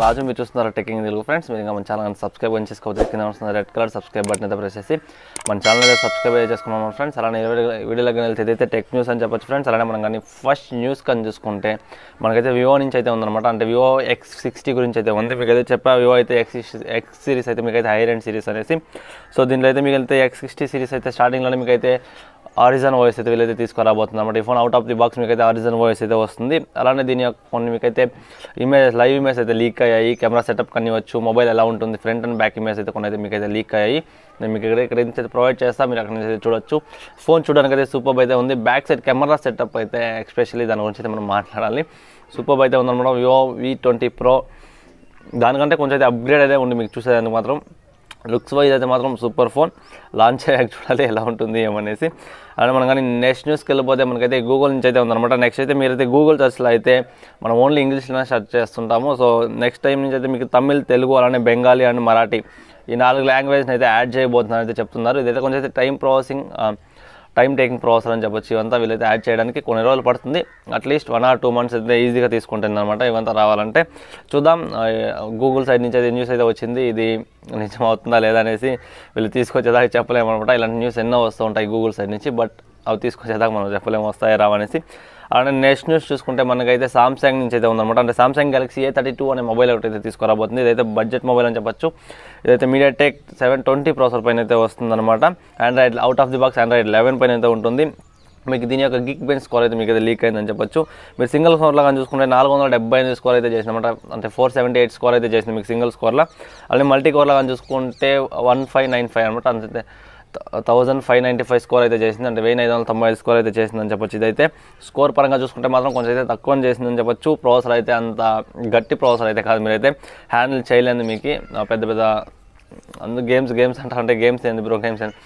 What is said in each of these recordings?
రాజు మీరు చూస్తున్నారు taking Telugu friends మీరు ఇంకా మన ఛానల్ సబ్స్క్రైబ్ అని చేసుకోవచ్చు కింద వస్తున్న రెడ్ కలర్ సబ్స్క్రైబ్ బటన్ అయితే ప్రెస్ చేసి మన ఛానల్ అయితే సబ్స్క్రైబ్ అయితే చేసుకున్నాం ఫ్రెండ్స్ అలానే వీడియోలోకి వెళ్తే ఇదైతే టెక్ న్యూస్ అని చెప్పొచ్చు ఫ్రెండ్స్ అలానే మనం కానీ ఫస్ట్ న్యూస్ కానీ చూసుకుంటే మనకైతే వివో నుంచి అయితే ఉందన్నమాట అంటే వివో ఎక్స్ సిక్స్టీ గురించి అయితే ఉంది మీకు అయితే చెప్పా వివో అయితే ఎక్స్ ఎక్స్ సిరీస్ అయితే మీకు అయితే హై రేంజ్ సిరీస్ అనేసి సో దీంట్లో అయితే మీకు అయితే ఎక్స్ సిక్స్టీ సిరీస్ అయితే స్టార్టింగ్లోనే మీకు అయితే ఆరిజన్ వాయిస్ అయితే వీళ్ళైతే తీసుకురాబోతుంది అనమాట ఈ phone out of the box మీకు అయితే ఆరిజన్ వాయిస్ అయితే వస్తుంది అలానే దీని యొక్క కొన్ని మీకైతే ఇమేజ్ లైవ్ ఇమేజ్ అయితే లీక్ అయ్యాయి కెమెరా సెటప్ కనివచ్చు మొబైల్ ఎలా ఉంటుంది ఫ్రంట్ అండ్ బ్యాక్ ఇమేజ్ అయితే కొన్ని అయితే మీకు అయితే లీక్ అయ్యాయి నేను మీకు ఇక్కడ ఇక్కడ నుంచి అయితే ప్రొవైడ్ చేస్తా మీరు అక్కడ నుంచి అయితే చూడొచ్చు ఫోన్ చూడడానికి అయితే సూపర్ అయితే ఉంది బ్యాక్ సైడ్ కెమెరా సెటప్ అయితే ఎస్పెషల్లీ దాని గురించి అయితే మనం మాట్లాడాలి సూపర్ అయితే ఉందన్నమాట వివో వి ట్వంటీ ప్రో దానికంటే కొంచెం అయితే అప్గ్రేడ్ అయితే ఉంది మీకు చూసేదానికి మాత్రం లుక్స్ వైజ్ అయితే మాత్రం సూపర్ ఫోన్ లాంచ్ అయ్యాక చూడాలి ఎలా ఉంటుంది ఏమనేసి అలానే మనం కానీ నెక్స్ట్ న్యూస్కి వెళ్ళిపోతే మనకైతే గూగుల్ నుంచి అయితే ఉందన్నమాట నెక్స్ట్ అయితే మీరైతే గూగుల్ సర్చ్లో అయితే మనం ఓన్లీ ఇంగ్లీష్లోనే సెర్చ్ చేస్తుంటాము సో నెక్స్ట్ టైం నుంచి అయితే మీకు తమిళ్ తెలుగు అలానే బెంగాలీ అండ్ మరాఠీ ఈ నాలుగు లాంగ్వేజ్ని అయితే యాడ్ చేయబోతున్నారు అయితే చెప్తున్నారు ఇదైతే కొంచెం అయితే time processing time taking process అని చెప్పొచ్చు ఇవంతా వీళ్ళైతే యాడ్ చేయడానికి కొన్ని రోజులు పడుతుంది at least one or two months అయితే ఈజీగా తీసుకుంటుంది అనమాట ఇవంతా రావాలంటే చూద్దాం గూగుల్ సైడ్ నుంచి అయితే న్యూస్ అయితే వచ్చింది ఇది నిజం అవుతుందా లేదా అనేసి వీళ్ళు తీసుకొచ్చేదాకా చెప్పలేము అనమాట ఇలాంటి న్యూస్ ఎన్నో వస్తూ ఉంటాయి గూగుల్ సైడ్ నుంచి బట్ అవి తీసుకొచ్చేదాకా మనం చెప్పలేము వస్తాయి రావనేసి అలానే నెక్స్ట్ న్యూస్ చూసుకుంటే మనకైతే సామ్సంగ్ నుంచి అయితే ఉందన్నమాట అంటే Samsung Galaxy A thirty two అనే మొబైల్ ఒకటి అయితే తీసుకురాబోతుంది ఇదైతే బడ్జెట్ మొబైల్ అని చెప్పొచ్చు ఇదైతే MediaTek seven twenty processor పైన అయితే వస్తుందన్నమాట Android out of the box Android eleven పైన అయితే ఉంటుంది మీకు దీని యొక్క గిక్ బెంచ్ స్కోర్ అయితే మీకు అయితే లీక్ అయిందని చెప్పొచ్చు మీరు సింగిల్ స్కోర్లో కానీ చూసుకుంటే నాలుగు వందల డెబ్బై ఎనిమిది స్కోర్ అయితే చేసినమాట అంటే ఫోర్ సెవెంటీ ఎయిట్ స్కోర్ అయితే చేసింది మీకు సింగిల్ స్కోర్లో అలానే మల్టీ కోర్లో కానీ చూసుకుంటే వన్ ఫైవ్ నైన్ ఫైవ్ అనమాట అంతే thousand five ninety five score అయితే చేసింది అంటే వెయ్యి ఐదు వందల తొంభై ఐదు స్కోర్ అయితే చేసిందని చెప్పొచ్చు ఇదైతే స్కోర్ పరంగా చూసుకుంటే మాత్రం కొంచెం అయితే తక్కువ చేసిందని చెప్పొచ్చు ప్రాసెసర్ అయితే అంత గట్టి ప్రాసెసర్ అయితే కాదు మీరైతే హ్యాండిల్ చేయలేదు మీకు పెద్ద పెద్ద అందరూ గేమ్స్ గేమ్స్ అంటారు అంటే గేమ్స్ ఏంది బ్రో గేమ్స్ ఏంది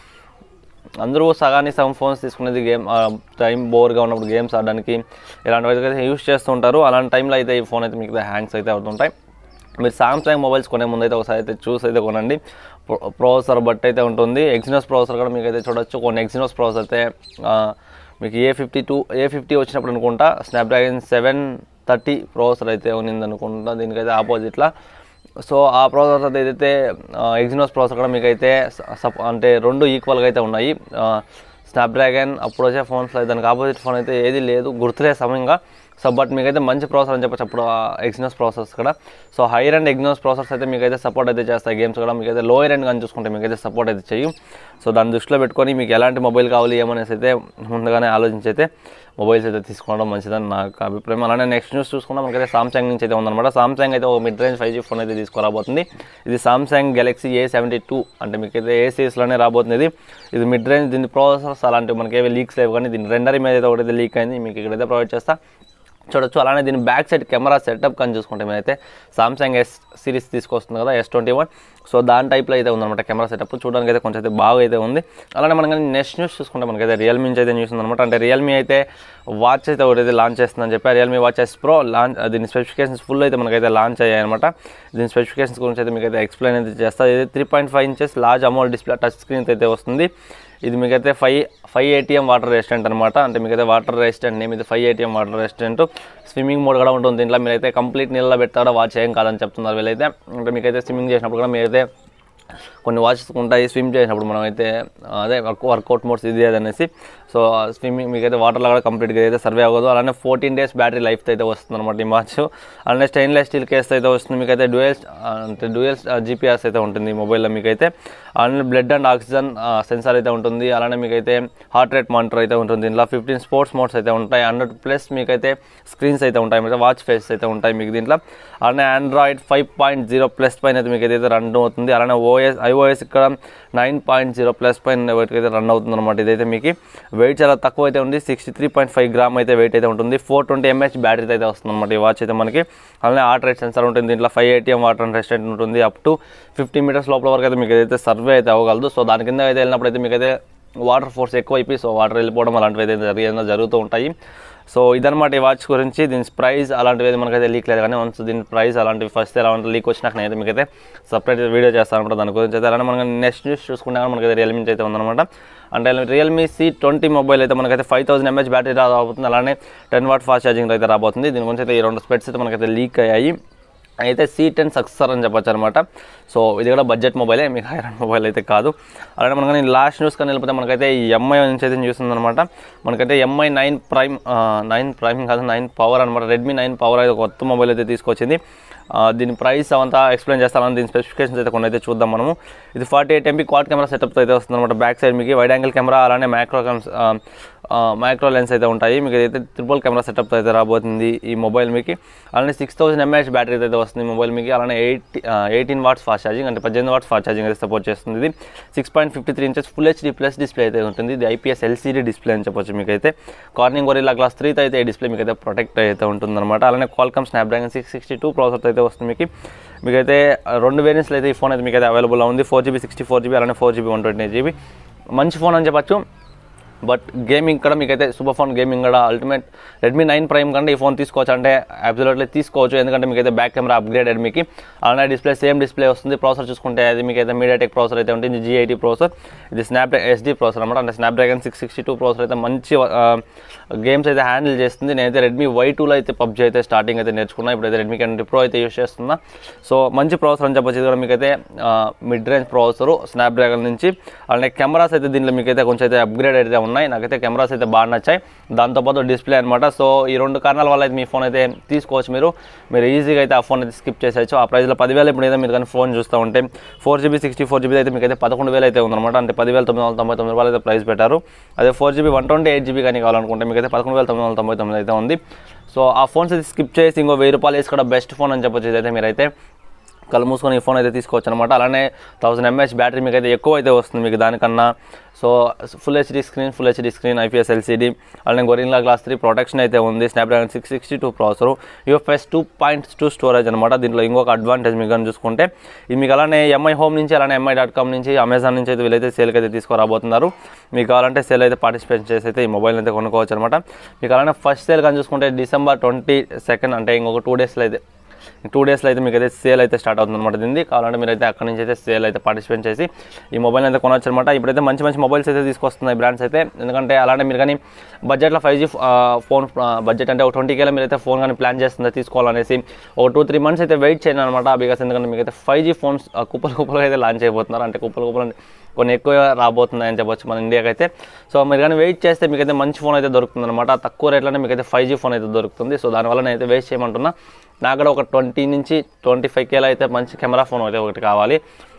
అందరూ సగానికి సగం ఫోన్స్ తీసుకునేది గేమ్ టైం బోర్గా ఉన్నప్పుడు గేమ్స్ ఆడడానికి ఇలాంటివి అయితే యూస్ చేస్తూ ఉంటారు అలాంటి టైంలో అయితే ఈ ఫోన్ అయితే మీకు హ్యాంగ్స్ అయితే అవుతుంటాయి మీరు సామ్సంగ్ మొబైల్స్ కొనే ముందు అయితే ఒకసారి అయితే చూస్ అయితే కొనండి ప్రాసెసర్ బట్టి అయితే ఉంటుంది ఎగ్జినోస్ ప్రాసెసర్ కూడా మీకు అయితే చూడొచ్చు కొన్ని ఎగ్జినోస్ ప్రాసెసర్ అయితే మీకు A fifty two A fifty వచ్చినప్పుడు అనుకుంటా స్నాప్డ్రాగన్ సెవెన్ థర్టీ ప్రాసెసర్ అయితే ఉన్నింది అనుకుంటా దీనికైతే ఆపోజిట్లో సో ఆ ప్రాసెసర్ అయితే ఏదైతే ఎగ్జినోస్ ప్రాసెసర్ కూడా మీకు అయితే సప్ అంటే రెండు ఈక్వల్గా అయితే ఉన్నాయి స్నాప్డ్రాగన్ అప్పుడు వచ్చే ఫోన్స్లో దానికి ఆపోజిట్ ఫోన్ అయితే ఏది లేదు గుర్తులే సమయంగా సో బట్ మీకైతే మంచి ప్రాసెసర్ అని చెప్పచ్చు అప్పుడు ఎగ్జినోస్ ప్రాసెస్ కూడా so higher and Exynos process అయితే మీకైతే సపోర్ట్ అయితే చేస్తాయి గేమ్స్ కూడా మీకైతే లోయర్ అండ్ కానీ చూసుకుంటే మీకైతే సపోర్ట్ అయితే చేయు సో దాన్ని దృష్టిలో పెట్టుకొని మీకు ఎలాంటి మొబైల్ కావాలి ఏమనేసి అయితే ముందుగానే ఆలోచించి అయితే మొబైల్స్ అయితే తీసుకోవడం మంచిదని నాకు అభిప్రాయం అలానే నెక్స్ట్ న్యూస్ చూసుకుంటే మనకైతే సామ్సంగ్ నుంచి అయితే ఉందన్నమాట సామ్సంగ్ అయితే ఒక mid range five G phone అయితే తీసుకురాబోతుంది ఇది Samsung Galaxy A seventy two అంటే మీకు అయితే ఏ సిరీస్లోనే రాబోతుంది ఇది ఇది మిడ్ రేంజ్ దీని ప్రాసెసర్స్ అలాంటివి మనకి ఏవి లీక్స్ లేవు కానీ దీని రెండర్ ఇమేజ్ అయితే ఒకటైతే లీక్ అయింది మీకు ఇక్కడైతే ప్రొవైడ్ చేస్తా చూడొచ్చు అలానే దీని బ్యాక్ సైడ్ కెమెరా సెటప్ కానీ చూసుకుంటే మీరైతే సామ్సంగ్ ఎస్ సిరీస్ తీసుకొస్తుంది కదా ఎస్ ట్వంటీ వన్ సో దాని టైప్లో అయితే ఉందన్నమాట కెమెరా సెటప్ చూడడానికి అయితే కొంచెం అయితే బాగా అయితే ఉంది అలానే మనం కానీ నెక్స్ట్ న్యూస్ చూసుకుంటే మనకైతే రియల్మీ నుంచి అయితే న్యూస్ ఉందన్నమాట అంటే రియల్మీ అయితే వాచ్ అయితే ఒకటైతే లాంచ్ చేస్తుందని చెప్పి Realme watch S pro launch దీని స్పెసిఫికేషన్స్ ఫుల్ అయితే మనకైతే లాంచ్ అయ్యాయి అనమాట దీని స్పెసిఫికేషన్స్ గురించి అయితే మీకు అయితే ఎక్స్ప్లెయిన్ అయితే చేస్తా ఇది three point five inches large AMOLED display touch screen అయితే వస్తుంది ఇది మీకైతే five five ATM water resistant అనమాట అంటే మీకైతే వాటర్ రెసిస్టెంట్ నేమ్ ఇది five ATM water resistant swimming mode కూడా ఉంటుంది దీంట్లో మీరైతే కంప్లీట్ నీళ్ళలో పెడతాడో వాచ్ ఏం కాదని చెప్తున్నారు వీళ్ళైతే అంటే మీకైతే స్విమ్మింగ్ చేసినప్పుడు కూడా మీరైతే కొన్ని వాచెస్ ఉంటాయి స్విమ్ చేసినప్పుడు మనం అయితే అదే వర్క్ వర్కౌట్ మోడ్స్ ఇది అది అనేసి సో స్విమ్మింగ్ మీకైతే వాటర్లో కూడా కంప్లీట్గా అయితే సర్వే అవ్వదు అలానే ఫోర్టీన్ డేస్ బ్యాటరీ లైఫ్ అయితే వస్తుంది అనమాట ఈ వాచ్ అలానే స్టెయిన్లెస్ స్టీల్ కేస్ అయితే వస్తుంది మీకైతే డ్యూయల్ అంటే డ్యూయల్ జీపీఎస్ అయితే ఉంటుంది ఈ మొబైల్లో మీకైతే అలానే బ్లడ్ అండ్ ఆక్సిజన్ సెన్సార్ అయితే ఉంటుంది అలానే మీకైతే హార్ట్ రేట్ మానిటర్ అయితే ఉంటుంది దీంట్లో ఫిఫ్టీన్ స్పోర్ట్స్ మోడ్స్ అయితే ఉంటాయి హండ్రెడ్ ప్లస్ మీకైతే స్క్రీన్స్ అయితే ఉంటాయి అంటే వాచ్ ఫేస్ అయితే ఉంటాయి మీకు దీంట్లో అలానే Android five point zero plus పైన అయితే మీకు అయితే రన్ అవుతుంది అలానే ఓఎస్ ఐఓఎస్ ఇక్కడ నైన్ పాయింట్ జీరో ప్లస్ పైన అయితే రన్ అవుతుంది అనమాట ఇదైతే మీకు వెయిట్ చాలా తక్కువ అయితే ఉంది sixty three point five gram అయితే వెయిట్ అయితే ఉంటుంది ఫోర్ ట్వంటీ ఎంహెచ్ బ్యాటరీ అయితే వస్తుంది అనమాట ఈ వాచ్ అయితే మనకి అలానే హార్ట్ రేట్ సెన్సార్ ఉంటుంది దీంట్లో five ATM water and resistant ఉంటుంది అప్ టు ఫిఫ్టీ మీటర్స్ లోపల వరకు అయితే మీకు అయితే సర్వే అయితే అవ్వగలదు సో దాని కింద అయితే వెళ్ళినప్పుడు అయితే మీకు అయితే వాటర్ ఫోర్స్ ఎక్కువ అయిపోయి సో వాటర్ వెళ్ళిపోవడం అలాంటివి అయితే జరిగే జరుగుతూ ఉంటాయి సో ఇదనమాట ఈ వాచ్ గురించి దీని ప్రైస్ అలాంటివి అయితే మనకైతే లీక్ లేదు కానీ వన్స్ దీని ప్రైస్ అలాంటివి ఫస్ట్ ఎలా ఉంటుంది లీక్ వచ్చినాక నేనైతే మీకైతే సపరేట్ వీడియో చేస్తాను అనమాట దాని గురించి అయితే అలానే మనం నెక్స్ట్ న్యూస్ చూసుకుంటే కానీ మనకైతే రియల్మీ అయితే ఉందన్నమాట అంటే రియల్మీ సి ట్వంటీ మొబైల్ అయితే మనకైతే ఫైవ్ థౌసండ్ ఎంహెచ్ బ్యాటరీ రాబోతుంది అలానే టెన్ వాట్ ఫాస్ట్ ఛార్జింగ్ అయితే రాబోతుంది దీని గురించి అయితే ఈ రెండు స్పెట్స్ అయితే మనకైతే లీక్ అయ్యాయి అయితే సి టెన్ సక్సెసర్ అని చెప్పొచ్చు అనమాట సో ఇది కూడా బడ్జెట్ మొబైలే మీకు హైరన్ మొబైల్ అయితే కాదు అలానే మనం కానీ లాస్ట్ న్యూస్ కానీ వెళ్ళిపోతే మనకైతే ఎంఐ నుంచి అయితే న్యూస్ ఉందన్నమాట మనకైతే Mi nine prime nine prime కాదు నైన్ పవర్ అనమాట రెడ్మీ నైన్ పవర్ అయితే కొత్త మొబైల్ అయితే తీసుకొచ్చింది ఆ, దీని ప్రైస్ అవంతా ఎక్స్ప్లెయిన్ చేస్తాను దీని స్పెసిఫికేషన్స్ అయితే కొన్ని అయితే చూద్దాం మనము ఇది forty eight MP quad camera setup అయితే వస్తుంది అనమాట బ్యాక్ సైడ్ మీకు వైడ్ యాంగిల్ కెమెరా అలానే మైక్రో మైక్రో లెన్స్ అయితే ఉంటాయి మీకు అయితే ట్రిపుల్ కెమెరా సెటప్ అయితే రాబోతుంది ఈ మొబైల్ మీకు అలానే సిక్స్ థౌసండ్ ఎంఏహెచ్ బ్యాటరీ అయితే వస్తుంది ఈ మొబైల్ మీకు అలానే eight eighteen watts fast charging అంటే పద్దెనిమిది వాట్స్ ఫాస్ట్ ఛార్జింగ్ అయితే సపోర్ట్ చేస్తుంది ఇది six point fifty three inches full HD plus display అయితే ఉంటుంది ఇది ఐపీఎస్ ఎల్సీడీ డిస్ప్లే అని చెప్పొచ్చు మీకు అయితే కార్నింగ్ గొరిల్లా గ్లాస్ త్రీతో అయితే ఈ డిస్ప్లే మీకు అయితే ప్రొటెక్ట్ అయితే ఉంటుందన్నమాట అలానే Qualcomm Snapdragon six sixty two processor అయితే వస్తుంది మీకు మీకైతే రెండు వేరియంట్స్లో అయితే ఈ ఫోన్ అయితే మీకు అయితే అవైలబుల్ ఉంది four GB sixty four GB అలానే four GB one twenty eight GB మంచి ఫోన్ అని చెప్పచ్చు బట్ గేమింగ్ కూడా మీకైతే సూపర్ ఫోన్ గేమింగ్ కూడా అల్టిమేట్ రెడ్మీ నైన్ ప్రైమ్ కంటే ఈ ఫోన్ తీసుకోవచ్చు అంటే అబ్జల్యూట్లీ తీసుకోవచ్చు ఎందుకంటే మీకైతే బ్యాక్ కెమెరా అప్గ్రేడెడ్ మీకు అలానే డిస్ప్లే సేమ్ డిస్ప్లే వస్తుంది ప్రాసెసర్ చూసుకుంటే అది మీకైతే మీడియాటెక్ ప్రాసెసర్ అయితే ఉంటుంది జీ ఎయిటీ ప్రాసెసర్ ఇది స్నాప్ ఎస్డీ ప్రాసెసర్ అనమాట అంటే Snapdragon six sixty two processor అయితే మంచి గేమ్స్ అయితే హ్యాండిల్ చేస్తుంది నేనైతే రెడ్మీ వై టూలో అయితే పబ్జీ అయితే స్టార్టింగ్ అయితే నేర్చుకున్నా ఇప్పుడైతే రెడ్మీ కెన్ ప్రో అయితే యూస్ చేస్తున్నా సో మంచి ప్రాసెసర్ అని చెప్పొచ్చు ఇది కూడా మీకైతే మిడ్ రేంజ్ ప్రాసెసర్ స్నాప్డ్రాగన్ నుంచి అలానే కెమెరాస్ అయితే దీనిలో మీకైతే కొంచెం అయితే అప్గ్రేడ్ అయితే ఉన్నాయి నాకైతే కెమెరాస్ అయితే బాగా నచ్చాయి దాంతోపాటు డిస్ప్లే అనమాట సో ఈ రెండు కారణాల వల్ల అయితే మీ ఫోన్ అయితే తీసుకోవచ్చు మీరు మీరు ఈజీగా అయితే ఆ ఫోన్ అయితే స్కిప్ చేసేయచ్చు ఆ ప్రైస్లో పదివేలు ఇప్పుడు ఏదో మీరు కానీ ఫోన్ చూస్తూ ఉంటే four GB sixty four GB అయితే మీకు అయితే పదకొండు వేలు అయితే ఉందన్నమాట అంటే పదివేల తొమ్మిది వందల తొంభై తొమ్మిది రూపాయలు అయితే ప్రైస్ పెట్టారు అదే four GB one twenty eight GB కానీ కావాలనుకుంటే మీకు అయితే పదకొండు వేల తొమ్మిది వందల తొంభై తొమ్మిది అయితే ఉంది సో ఆ ఫోన్స్ అయితే స్కిప్ చేసి ఇంకో వెయ్యి రూపాయలు వేసి కూడా బెస్ట్ ఫోన్ అని చెప్పొచ్చు ఇదైతే మీరైతే కళ్ళు మూసుకొని ఈ ఫోన్ అయితే తీసుకోవచ్చు అనమాట అలానే థౌసండ్ ఎంఏహెచ్ బ్యాటరీ మీకు అయితే ఎక్కువ అయితే వస్తుంది మీకు దానికన్నా so full HD screen full HD screen IPS LCD అలానే గొరిల్లా గ్లాస్ త్రీ ప్రొటెక్షన్ అయితే ఉంది Snapdragon six sixty two processor UFS two point two storage అనమాట దీంట్లో ఇంకొక అడ్వాంటేజ్ మీకు కానీ చూసుకుంటే ఇది మీకు అలానే ఎంఐ హోమ్ నుంచి అలానే ఎంఐ డాట్ కామ్ నుంచి అమెజాన్ నుంచి అయితే వీళ్ళైతే సేల్కి అయితే తీసుకురాబోతున్నారు మీకు కావాలంటే సేల్ అయితే పార్టిసిపేట్ చేసి అయితే ఈ మొబైల్ అయితే కొనుక్కోవచ్చు అనమాట మీకు అలానే ఫస్ట్ సేల్ కానీ చూసుకుంటే డిసెంబర్ ట్వంటీ సెకండ్ అంటే ఇంకొక టూ డేస్లో అయితే టూ డేస్లో అయితే మీకు అయితే సేల్ అయితే స్టార్ట్ అవుతుంది అనమాట దీన్ని కావాలంటే మీరు అయితే అక్కడ నుంచి అయితే సేల్ అయితే పార్టిసిపేట్ చేసి ఈ మొబైల్ అయితే కొనవచ్చు అనమాట ఇప్పుడైతే మంచి మంచి మొబైల్స్ అయితే తీసుకొస్తున్నాయి బ్రాండ్స్ అయితే ఎందుకంటే అలానే మీరు కానీ బడ్జెట్లో ఫైవ్ జీ ఫోన్ బడ్జెట్ అంటే ఒక ట్వంటీ కేలో మీరు అయితే ఫోన్ కానీ ప్లాన్ చేస్తుందా తీసుకోవాలనేసి ఒక టూ త్రీ మంత్స్ అయితే వెయిట్ చేయండి అనమాట బికాస్ ఎందుకంటే మీకు అయితే ఫైవ్ జీ ఫోన్స్ కుప్పలు కుప్పలు అయితే లాంచ్ అయిపోతున్నారు అంటే కుప్పలు కుప్పలు అంటే కొన్ని ఎక్కువ రాబోతున్నాయని చెప్పొచ్చు మన ఇండియాకి అయితే సో మీరు కానీ వెయిట్ చేస్తే మీకైతే మంచి ఫోన్ అయితే దొరుకుతుంది అనమాట తక్కువ రేట్లోనే మీకైతే ఫైవ్ జీ ఫోన్ అయితే దొరుకుతుంది సో దానివల్ల నేనైతే వేస్ట్ చేయమంటున్నా నాకు కూడా ఒక ట్వంటీ నుంచి ట్వంటీ ఫైవ్ కేలో అయితే మంచి కెమెరా ఫోన్ అయితే ఒకటి కావాలి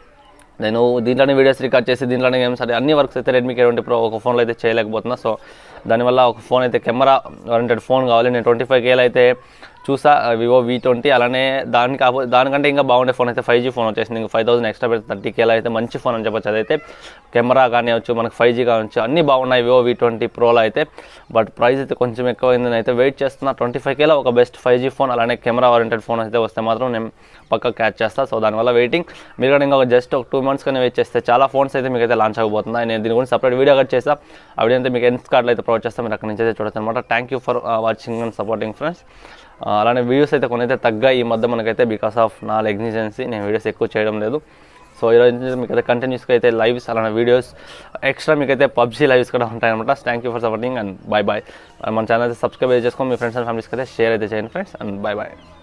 నేను దీంట్లోనే వీడియోస్ రికార్డ్ చేసి దీంట్లోనే గేమ్స్ అంటే అన్ని వర్క్స్ అయితే రెడ్మీ కే ట్వంటీ ప్రో ఒక ఫోన్లో అయితే చేయలేకపోతున్నా సో దానివల్ల ఒక ఫోన్ అయితే కెమెరా ఓరియంటెడ్ ఫోన్ కావాలి నేను ట్వంటీ ఫైవ్ కేలో అయితే చూసా వివో వి ట్వంటీ అలానే దాని కాపో దానికంటే ఇంకా బాగుండే ఫోన్ అయితే ఫైవ్ జీ ఫోన్ వచ్చేసింది ఇంకా ఫైవ్ థౌసండ్ ఎక్స్ట్రా పెడితే థర్టీ కేలో అయితే మంచి ఫోన్ అని చెప్పొచ్చు అదైతే కెమెరా కానివచ్చు మనకు ఫైవ్ జీ కావచ్చు అన్నీ బాగున్నాయి వివో వి ట్వంటీ ప్రోలో అయితే బట్ ప్రైస్ అయితే కొంచెం ఎక్కువ అయింది అయితే వెయిట్ చేస్తున్నా ట్వంటీ ఫైవ్ కేలో ఒక బెస్ట్ ఫైవ్ జీ ఫోన్ అలానే కెమెరా ఓరియంటెడ్ ఫోన్ అయితే వస్తే మాత్రం నేను పక్క క్యాచ్ చేస్తా సో దానివల్ల వెయిటింగ్ మీరు కూడా ఇంకా జస్ట్ ఒక టూ మంత్స్ కానీ వెయిట్ చేస్తే చాలా ఫోన్స్ అయితే మీకు అయితే లాంచ్ అయిపోతున్నాయి నేను దీని గురించి సపరేట్ వీడియో కట్ చేస్తా ఆ వీడియో అయితే మీకు ఎన్స్ కార్డులు అయితే ప్రొవైడ్ చేస్తాను మీరు అక్కడ నుంచి అయితే చూడొచ్చు అనమాట thank you for watching and supporting friends అలానే వీడియోస్ అయితే కొన్ని అయితే తగ్గాయి ఈ మధ్య మనకైతే బికాస్ ఆఫ్ నా ఎగ్జిజెన్సీ నేను వీడియోస్ ఎక్కువ చేయడం లేదు సో ఈరోజు నుంచి మీకు అయితే కంటిన్యూస్గా అయితే లైవ్స్ అలానే వీడియోస్ ఎక్స్ట్రా మీకు అయితే పబ్జీ లైవ్స్ కూడా ఉంటాయన్నమాట thank you for supporting and bye bye మన ఛానల్ అయితే సబ్స్క్రైబ్ చేసుకొని మీ ఫ్రెండ్స్ అండ్ ఫ్యామిలీస్కి అయితే షేర్ అయితే చేయండి ఫ్రెండ్స్ అండ్ బాయ్ బాయ్